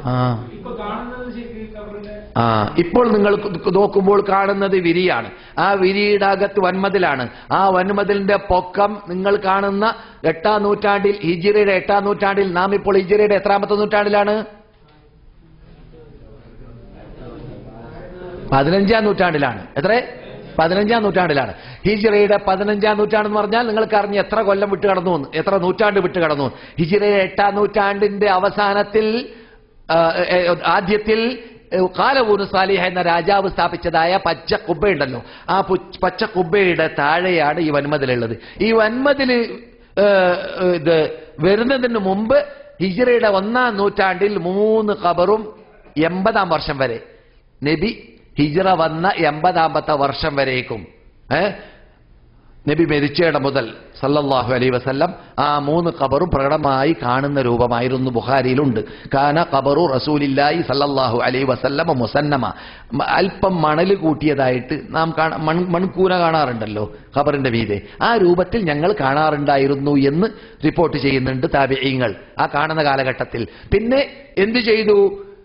ആ ഇപ്പൊ കാണുന്നത് ശരിക്കും കബറിന്റെ ആ ഇപ്പോൾ നിങ്ങൾ നോക്കുമ്പോൾ കാണുന്നത് വിരിയാണ് ആ വിരിയുടെ അകത്ത് വൻമതിലാണ് ആ വൻമതിലിന്റെ പൊക്കം നിങ്ങൾ കാണുന്ന എട്ടാം നൂറ്റാണ്ടിൽ ഹിജിറയുടെ എട്ടാം നൂറ്റാണ്ടിൽ നാം ഇപ്പോൾ ഹിജിറയുടെ എത്രാമത്തെ നൂറ്റാണ്ടിലാണ് പതിനഞ്ചാം നൂറ്റാണ്ടിലാണ് എത്ര പതിനഞ്ചാം നൂറ്റാണ്ടിലാണ് ഹിജിറയുടെ പതിനഞ്ചാം നൂറ്റാണ്ടെന്ന് പറഞ്ഞാൽ നിങ്ങൾക്ക് അറിഞ്ഞ് എത്ര കൊല്ലം വിട്ട് കടന്നു എന്ന് എത്ര നൂറ്റാണ്ട് വിട്ട് കടന്നു എന്ന്. ഹിജിറയുടെ എട്ടാം നൂറ്റാണ്ടിന്റെ അവസാനത്തിൽ ആ, ഏ, ആദ്യത്തിൽ കാലവൂന് സാലിഹ എന്ന രാജാവ് സ്ഥാപിച്ചതായ പച്ച കുബ്ബയുണ്ടല്ലോ ആ പു- പച്ച കുബ്ബയുടെ താഴെയാണ് ഈ വൻമതിലുള്ളത് ഈ വൻമതില് ഏ, ഏ, ഇത് വരുന്നതിന് മുമ്പ് ഹിജ്റയുടെ ഒന്നാം നൂറ്റാണ്ടിൽ മൂന്ന് ഖബറും എൺപതാം വർഷം വരെ നബി ഹിജ്റ വന്ന എൺപതാമത്തെ വർഷം വരേക്കും ഏ നബി മരിച്ചയുടെ മുതൽ സല്ലല്ലാഹു അലൈഹി വസല്ലം ആ മൂന്ന് ഖബറും പ്രകടമായി കാണുന്ന രൂപമായിരുന്നു ബുഖാരിയിലുണ്ട് കാന ഖബറു റസൂലില്ലാഹി സല്ലല്ലാഹു അലൈഹി വസല്ലമ മുസന്നമ മ- അല്പം മണൽ കൂട്ടിയതായിട്ട് നാം കാണ- മൺ- മൺകൂന കാണാറുണ്ടല്ലോ ഖബറിന്റെ മീതെ ആ രൂപത്തിൽ ഞങ്ങൾ കാണാറുണ്ടായിരുന്നു എന്ന് റിപ്പോർട്ട് ചെയ്യുന്നുണ്ട് താബിഈങ്ങൾ ആ കാണുന്ന കാലഘട്ടത്തിൽ പിന്നെ എന്തു ചെയ്തു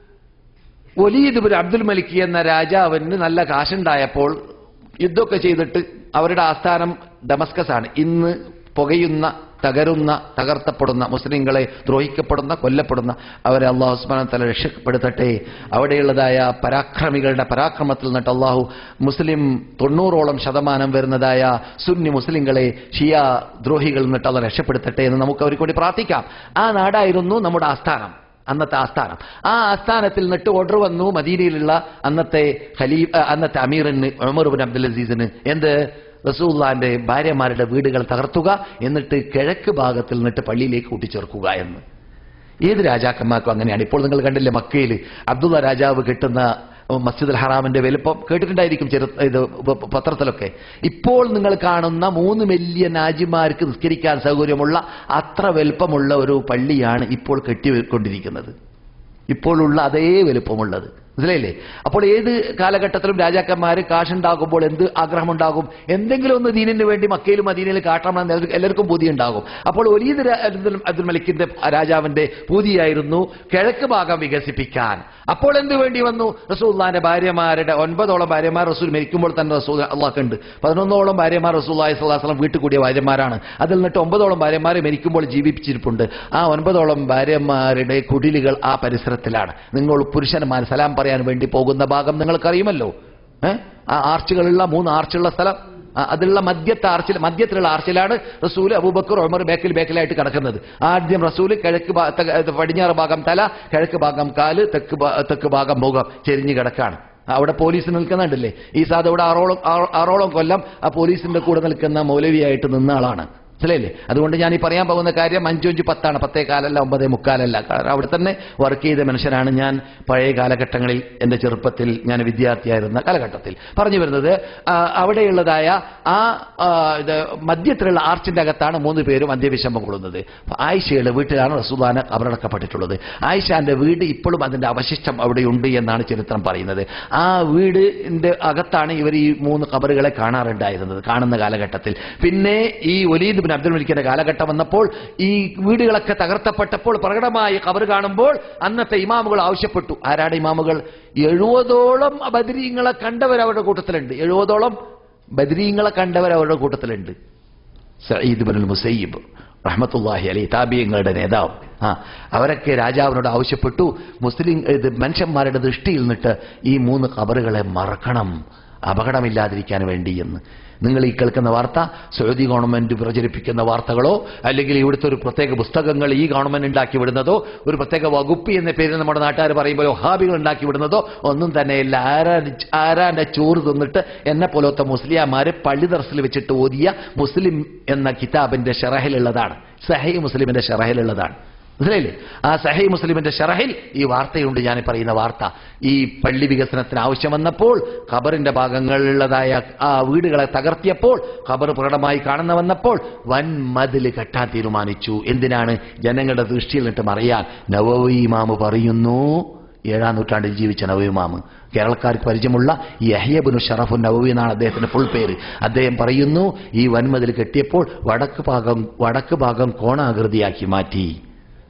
വലീദ് ബിൻ അബ്ദുൽ മലിക് എന്ന രാജാവിന് നല്ല കാശുണ്ടായപ്പോൾ യുദ്ധമൊക്കെ ചെയ്തിട്ട് അവരുടെ ആസ്ഥാനം ഡമസ്കസ് ആണ് ഇന്ന് പുകയുന്ന തകരുന്ന തകർത്തപ്പെടുന്ന മുസ്ലിങ്ങളെ ദ്രോഹിക്കപ്പെടുന്ന കൊല്ലപ്പെടുന്ന അവരെ അള്ളാഹു ഉസ്മാൻ തല രക്ഷപ്പെടുത്തട്ടെ അവിടെയുള്ളതായ പരാക്രമികളുടെ പരാക്രമത്തിൽ നിന്നിട്ട് അള്ളാഹു മുസ്ലിം തൊണ്ണൂറോളം ശതമാനം വരുന്നതായ സുന്നി മുസ്ലിങ്ങളെ ഷിയ ദ്രോഹികളിൽ നിന്നിട്ട് അള്ള രക്ഷപ്പെടുത്തട്ടെ എന്ന് നമുക്ക് അവർക്ക് വേണ്ടി പ്രാർത്ഥിക്കാം ആ നാടായിരുന്നു നമ്മുടെ ആസ്ഥാനം അന്നത്തെ ആസ്ഥാനം ആ ആസ്ഥാനത്തിൽ നിന്നിട്ട് ഓർഡർ വന്നു മദീനയിലുള്ള അന്നത്തെ ഖലീഫ് അഹ് അന്നത്തെ അമീറിന് ഉമർ ബിൻ അബ്ദുൽ അസീസിന് എന്ത് റസൂല്ലാന്റെ ഭാര്യമാരുടെ വീടുകൾ തകർത്തുക എന്നിട്ട് കിഴക്ക് ഭാഗത്തിൽ നിന്നിട്ട് പള്ളിയിലേക്ക് കൂട്ടിച്ചേർക്കുക എന്ന് ഏത് രാജാക്കന്മാർക്കും അങ്ങനെയാണ് ഇപ്പോൾ നിങ്ങൾ കണ്ടില്ലേ മക്കയിൽ അബ്ദുള്ള രാജാവ് കിട്ടുന്ന മസ്ജിദ് അൽ ഹറാമിന്റെ വലുപ്പം കേട്ടിട്ടുണ്ടായിരിക്കും ചെറു ഇത് പ- പത്രത്തിലൊക്കെ ഇപ്പോൾ നിങ്ങൾ കാണുന്ന മൂന്ന് വലിയ നാജിമാർക്ക് നിസ്കരിക്കാൻ സൗകര്യമുള്ള അത്ര വലുപ്പമുള്ള ഒരു പള്ളിയാണ് ഇപ്പോൾ കെട്ടിക്കൊണ്ടിരിക്കുന്നത് ഇപ്പോഴുള്ള അതേ വലുപ്പമുള്ളത് മനസ്സിലായില്ലേ അപ്പോൾ ഏത് കാലഘട്ടത്തിലും രാജാക്കന്മാർ കാശുണ്ടാകുമ്പോൾ എന്ത് ആഗ്രഹമുണ്ടാകും എന്തെങ്കിലും ഒന്ന് ദീനിന് വേണ്ടി മക്കയിലും മദീനയിലും കാട്ടണമെന്ന് എല്ലാവർക്കും- എല്ലാവർക്കും പൂതി ഉണ്ടാകും അപ്പോൾ ഒലീദ് രാ- അബ്ദുൽ അബ്ദുൽ മലിക്കിന്റെ രാജാവിന്റെ പൂതിയായിരുന്നു കിഴക്ക് ഭാഗം വികസിപ്പിക്കാൻ അപ്പോൾ എന്ത് വേണ്ടി വന്നു റസൂല്ലാന്റെ ഭാര്യമാരുടെ ഒൻപതോളം ഭാര്യമാർ റസൂൽ മരിക്കുമ്പോൾ തന്നെ റസൂൽ അള്ളാഹുണ്ട് പതിനൊന്നോളം ഭാര്യമാർ റസൂൽ സ്വലാസ്ലം വീട്ടിൽ കൂടിയ ഭാര്യമാരാണ് അതിൽ നിന്നിട്ട് ഒമ്പതോളം ഭാര്യമാരെ മരിക്കുമ്പോൾ ജീവിപ്പിച്ചിരിപ്പുണ്ട് ആ ഒൻപതോളം ഭാര്യമാരുടെ കുടിലുകൾ ആ പരിസരത്തിലാണ് നിങ്ങൾ പുരുഷന്മാർ സലാം പറയാൻ വേണ്ടി പോകുന്ന ഭാഗം നിങ്ങൾക്കറിയുമല്ലോ ഏ? ആ ആർച്ചുകളുള്ള മൂന്ന് ആർച്ചുള്ള സ്ഥലം ആ, അതിലുള്ള മധ്യത്തെ ആർച്ചിൽ മധ്യത്തിലുള്ള ആർച്ചിലാണ് റസൂൽ അബൂബക്കർ ഉമർ ബേക്കിൽ ബേക്കിലായിട്ട് കിടക്കുന്നത് ആദ്യം റസൂൽ കിഴക്ക് ഭാ- ത- ഇത് പടിഞ്ഞാറ് ഭാഗം തല കിഴക്ക് ഭാഗം കാല് തെക്ക് ഭാ- തെക്ക് ഭാഗം മുഖം ചെരിഞ്ഞ് കിടക്കാണ് അവിടെ പോലീസ് നിൽക്കുന്നുണ്ടല്ലേ ഈ സാധ ഇവിടെ ആറോളം ആറോ- ആറോളം കൊല്ലം ആ പോലീസിന്റെ കൂടെ നിൽക്കുന്ന മൗലവിയായിട്ട് നിന്ന ആളാണ് മനസ്സിലായില്ലേ അതുകൊണ്ട് ഞാൻ ഈ പറയാൻ പോകുന്ന കാര്യം അഞ്ചു അഞ്ച് പത്താണ് പത്തേ കാലല്ല ഒമ്പതേ മുക്കാലല്ല കാരണം അവിടെ തന്നെ വർക്ക് ചെയ്ത മനുഷ്യനാണ് ഞാൻ പഴയ കാലഘട്ടങ്ങളിൽ എൻ്റെ ചെറുപ്പത്തിൽ ഞാൻ വിദ്യാർത്ഥിയായിരുന്ന കാലഘട്ടത്തിൽ പറഞ്ഞു വരുന്നത് ആ, അവിടെയുള്ളതായ ആ ആ, ഇത് മധ്യത്തിലുള്ള ആർച്ചിന്റെ അകത്താണ് മൂന്ന് പേരും അന്ത്യവിഷമം കൊള്ളുന്നത് അപ്പൊ ആയിഷയുടെ വീട്ടിലാണ് റസൂദാന അവരടക്കപ്പെട്ടിട്ടുള്ളത് ആയിഷാന്റെ വീട് ഇപ്പോഴും അതിന്റെ അവശിഷ്ടം അവിടെയുണ്ട് എന്നാണ് ചരിത്രം പറയുന്നത് ആ വീടിന്റെ അകത്താണ് ഇവർ ഈ മൂന്ന് കബറുകളെ കാണാറുണ്ടായിരുന്നത് കാണുന്ന കാലഘട്ടത്തിൽ പിന്നെ ഈ ഒലീദ് ബിൻ അബ്ദുൽ മലിക്കിന്റെ കാലഘട്ടം വന്നപ്പോൾ ഈ വീടുകളൊക്കെ തകർത്തപ്പെട്ടപ്പോൾ പ്രകടമായി കബർ കാണുമ്പോൾ അന്നത്തെ ഇമാമുകൾ ആവശ്യപ്പെട്ടു ആരാണ് ഇമാമുകൾ എഴുപതോളം ബദരീങ്ങളെ കണ്ടവർ അവരുടെ കൂട്ടത്തിലുണ്ട് എഴുപതോളം ബദരീങ്ങളെ കണ്ടവർ അവരുടെ കൂട്ടത്തിലുണ്ട് സയ്യിദ് ബിൻ മുസയ്യിബ് റഹ്മത്തുല്ലാഹി അലി താബിയങ്ങളുടെ നേതാവ് ആ അവരൊക്കെ രാജാവിനോട് ആവശ്യപ്പെട്ടു മുസ്ലിം ഇത് മനുഷ്യന്മാരുടെ ദൃഷ്ടിയിൽ നിന്നിട്ട് ഈ മൂന്ന് കബറുകളെ മറക്കണം അപകടമില്ലാതിരിക്കാൻ വേണ്ടി എന്ന് നിങ്ങൾ ഈ കേൾക്കുന്ന വാർത്ത സൗദി ഗവൺമെന്റ് പ്രചരിപ്പിക്കുന്ന വാർത്തകളോ അല്ലെങ്കിൽ ഇവിടുത്തെ ഒരു പ്രത്യേക പുസ്തകങ്ങൾ ഈ ഗവൺമെന്റ് ഉണ്ടാക്കി വിടുന്നതോ ഒരു പ്രത്യേക വകുപ്പ് എന്ന പേരിൽ നമ്മുടെ നാട്ടുകാർ പറയുമ്പോൾ ഹാബികൾ ഉണ്ടാക്കി വിടുന്നതോ ഒന്നും തന്നെയില്ല ആരാ ആരാന്റെ ചോറ് തിന്നിട്ട് എന്നെ പോലത്തെ മുസ്ലിയാമാര് പള്ളി ദർസിൽ വെച്ചിട്ട് ഓതിയ മുസ്ലിം എന്ന കിതാബിന്റെ ഷറഹിലുള്ളതാണ് സഹൈ മുസ്ലിമിന്റെ ഷറഹിലുള്ളതാണ് മനസ്സിലായില്ലേ ആ സഹൈ മുസ്ലിമിന്റെ ഷറഹിൽ ഈ വാർത്തയുണ്ട് ഞാൻ പറയുന്ന വാർത്ത ഈ പള്ളി വികസനത്തിന് ആവശ്യം വന്നപ്പോൾ ഖബറിന്റെ ഭാഗങ്ങളിലുള്ളതായ ആ വീടുകളെ തകർത്തിയപ്പോൾ ഖബർ പ്രകടമായി കാണുന്ന വന്നപ്പോൾ വൻ മതിൽ കെട്ടാൻ തീരുമാനിച്ചു എന്തിനാണ് ജനങ്ങളുടെ ദൃഷ്ടിയിൽ നിന്നിട്ട് മറിയാൻ നവവി ഇമാമ് പറയുന്നു ഏഴാം നൂറ്റാണ്ടിൽ ജീവിച്ച നവവി ഇമാമ് കേരളക്കാർക്ക് പരിചയമുള്ള യഹ്യബുനു ഷറഫു നവവി എന്നാണ് അദ്ദേഹത്തിന്റെ ഫുൾ പേര് അദ്ദേഹം പറയുന്നു ഈ വൻമതിൽ കെട്ടിയപ്പോൾ വടക്ക് ഭാഗം വടക്ക് ഭാഗം കോണാകൃതിയാക്കി മാറ്റി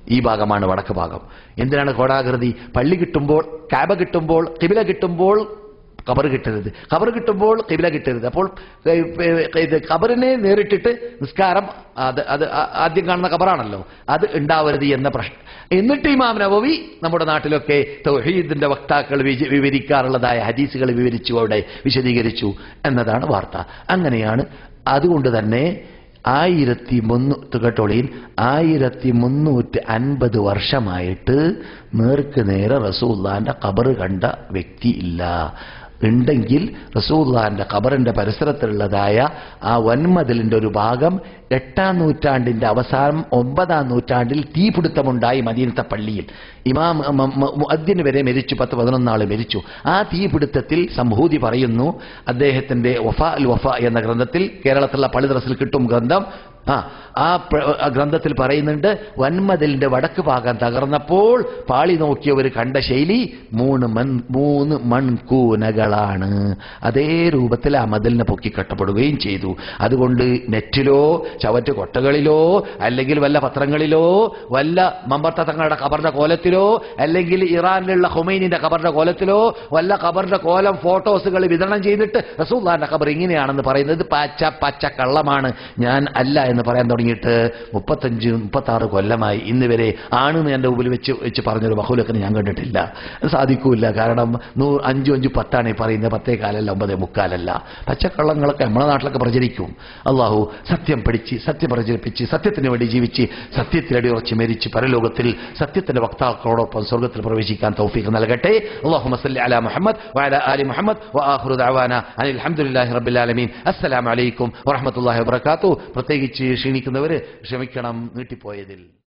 ഈ ഭാഗമാണ് വടക്ക് ഭാഗം എന്തിനാണ് കോടാകൃതി പള്ളി കിട്ടുമ്പോൾ കാബ കിട്ടുമ്പോൾ കിബില കിട്ടുമ്പോൾ കബർ കിട്ടരുത് കബർ കിട്ടുമ്പോൾ കിബില കിട്ടരുത് അപ്പോൾ ഏ, ഏ, ഇത് കബറിനെ നേരിട്ടിട്ട് നിസ്കാരം അത് അത് ആ- ആദ്യം കാണുന്ന കബറാണല്ലോ അത് ഉണ്ടാവരുത് എന്ന പ്രശ്നം എന്നിട്ട് ഇമാം നവവി നമ്മുടെ നാട്ടിലൊക്കെ തൗഹീദിന്റെ വക്താക്കൾ വിജ- വിവരിക്കാറുള്ളതായ ഹദീസുകൾ വിവരിച്ചു അവിടെ വിശദീകരിച്ചു എന്നതാണ് വാർത്ത അങ്ങനെയാണ് അതുകൊണ്ട് തന്നെ ആയിരത്തി മുന്നൂറ്റ് കേട്ടോളിയിൽ ആയിരത്തി മുന്നൂറ്റി അൻപത് വർഷമായിട്ട് നേർക്ക് നേരെ റസൂല്ലാന്റെ കബറ് കണ്ട വ്യക്തി ഇല്ല ഉണ്ടെങ്കിൽ റസൂല്ലാന്റെ ഖബറിന്റെ പരിസരത്തുള്ളതായ ആ വൻമതിലിന്റെ ഒരു ഭാഗം എട്ടാം നൂറ്റാണ്ടിന്റെ അവസാനം ഒമ്പതാം നൂറ്റാണ്ടിൽ തീപിടുത്തമുണ്ടായി മദീനത്തെ പള്ളിയിൽ ഇമാം മ- മ- മുഅദ്ദിന് വരെ മരിച്ചു പത്ത് പതിനൊന്നാള് മരിച്ചു ആ തീപിടുത്തത്തിൽ സംഭൂതി പറയുന്നു അദ്ദേഹത്തിന്റെ വഫ അൽ വഫ എന്ന ഗ്രന്ഥത്തിൽ കേരളത്തിലുള്ള പള്ളിദ്രസിൽ കിട്ടും ഗ്രന്ഥം ആ ആ പ്ര- ആ ഗ്രന്ഥത്തിൽ പറയുന്നുണ്ട് വൻമതിലിന്റെ വടക്ക് ഭാഗം തകർന്നപ്പോൾ പാളി നോക്കിയവർ കണ്ട ശൈലി മൂന്ന് മൺ മൂന്ന് മൺകൂനകളാണ് അതേ രൂപത്തിൽ ആ മതിലിനെ പൊക്കി കെട്ടപ്പെടുകയും ചെയ്തു അതുകൊണ്ട് നെറ്റിലോ ചവറ്റ് കൊട്ടകളിലോ അല്ലെങ്കിൽ വല്ല പത്രങ്ങളിലോ വല്ല മമ്പർത്ത തങ്ങളുടെ കബറിന്റെ കോലത്തിലോ അല്ലെങ്കിൽ ഇറാനിലുള്ള ഹുമൈനിന്റെ കബറിന്റെ കോലത്തിലോ വല്ല കബറിന്റെ കോലം ഫോട്ടോസുകൾ വിതരണം ചെയ്തിട്ട് റസൂല്ലാന്റെ കബർ ഇങ്ങനെയാണെന്ന് പറയുന്നത് പച്ച പച്ച കള്ളമാണ് ഞാൻ അല്ല എന്ന് പറയാൻ തുടങ്ങിയിട്ട് മുപ്പത്തഞ്ച് മുപ്പത്തി ആറ് കൊല്ലമായി ഇന്ന് വരെ ആണെന്ന് എന്റെ മുമ്പിൽ വെച്ച് വെച്ച് പറഞ്ഞൊരു ബഹുലക്കിന് ഞാൻ കണ്ടിട്ടില്ല അത് സാധിക്കൂല കാരണം നൂ അഞ്ചു അഞ്ചു പത്താണ് ഈ പറയുന്നത് പത്തേ കാലല്ല ഒമ്പതേ മുക്കാലല്ല പച്ചക്കള്ളങ്ങളൊക്കെ നമ്മുടെ നാട്ടിലൊക്കെ പ്രചരിക്കും അള്ളാഹു സത്യം പഠിച്ച് സത്യം പ്രചരിപ്പിച്ച് സത്യത്തിന് വേണ്ടി ജീവിച്ച് സത്യത്തിലടി ഉറച്ച് മരിച്ച് പരലോകത്തിൽ സത്യത്തിന്റെ വക്താക്കളോടൊപ്പം സ്വർഗത്തിൽ പ്രവേശിക്കാൻ തൗഫീഖ് നൽകട്ടെ അള്ളാഹു മസല്ലി അല മുഹമ്മദ് വഅല ആലി മുഹമ്മദ് വആഖിറു ദഅവാന അനിൽ അൽഹംദുലില്ലാഹി റബ്ബിൽ ആലമീൻ അസ്സലാമു അലൈക്കും വറഹ്മത്തുള്ളാഹി വബറകാതുഹു പ്രത്യേകിച്ച് ക്ഷീണിക്കുന്നവര് ക്ഷമിക്കണം നീട്ടിപ്പോയതിൽ